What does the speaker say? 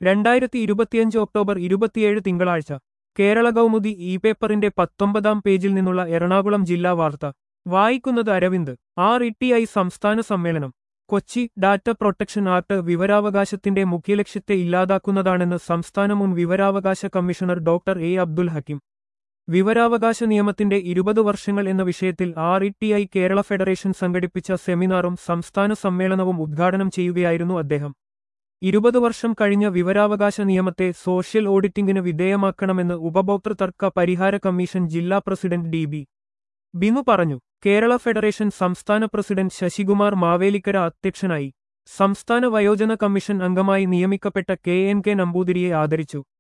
രണ്ടായിരത്തി ഇരുപത്തിയഞ്ച് ഒക്ടോബർ ഇരുപത്തിയേഴ് തിങ്കളാഴ്ച കേരള കൗമുദി ഇ പേപ്പറിന്റെ പത്തൊമ്പതാം പേജിൽ നിന്നുള്ള എറണാകുളം ജില്ലാ വാർത്ത വായിക്കുന്നത് Aravind R E T I സംസ്ഥാന സമ്മേളനം കൊച്ചി ഡാറ്റ പ്രൊട്ടക്ഷൻ ആക്ട് വിവരാവകാശത്തിന്റെ മുഖ്യലക്ഷ്യത്തെ ഇല്ലാതാക്കുന്നതാണെന്ന് സംസ്ഥാന മുൻ വിവരാവകാശ commissioner doctor A Abdul Hakeem വിവരാവകാശ നിയമത്തിന്റെ ഇരുപത് വർഷങ്ങൾ എന്ന വിഷയത്തിൽ R E T I Kerala federation സംഘടിപ്പിച്ച സെമിനാറും സംസ്ഥാന സമ്മേളനവും ഉദ്ഘാടനം ചെയ്യുകയായിരുന്നു അദ്ദേഹം ഇരുപത് വർഷം കഴിഞ്ഞ വിവരാവകാശ നിയമത്തെ സോഷ്യൽ ഓഡിറ്റിംഗിന് വിധേയമാക്കണമെന്ന് ഉപഭോക്തൃ തർക്ക പരിഹാര കമ്മീഷൻ ജില്ലാ പ്രസിഡന്റ് ഡി ബി ബിനു പറഞ്ഞു കേരള ഫെഡറേഷൻ സംസ്ഥാന പ്രസിഡന്റ് ശശികുമാർ മാവേലിക്കര അധ്യക്ഷനായി സംസ്ഥാന വയോജന കമ്മീഷൻ അംഗമായി നിയമിക്കപ്പെട്ട കെ എൻ കെ നമ്പൂതിരിയെ ആദരിച്ചു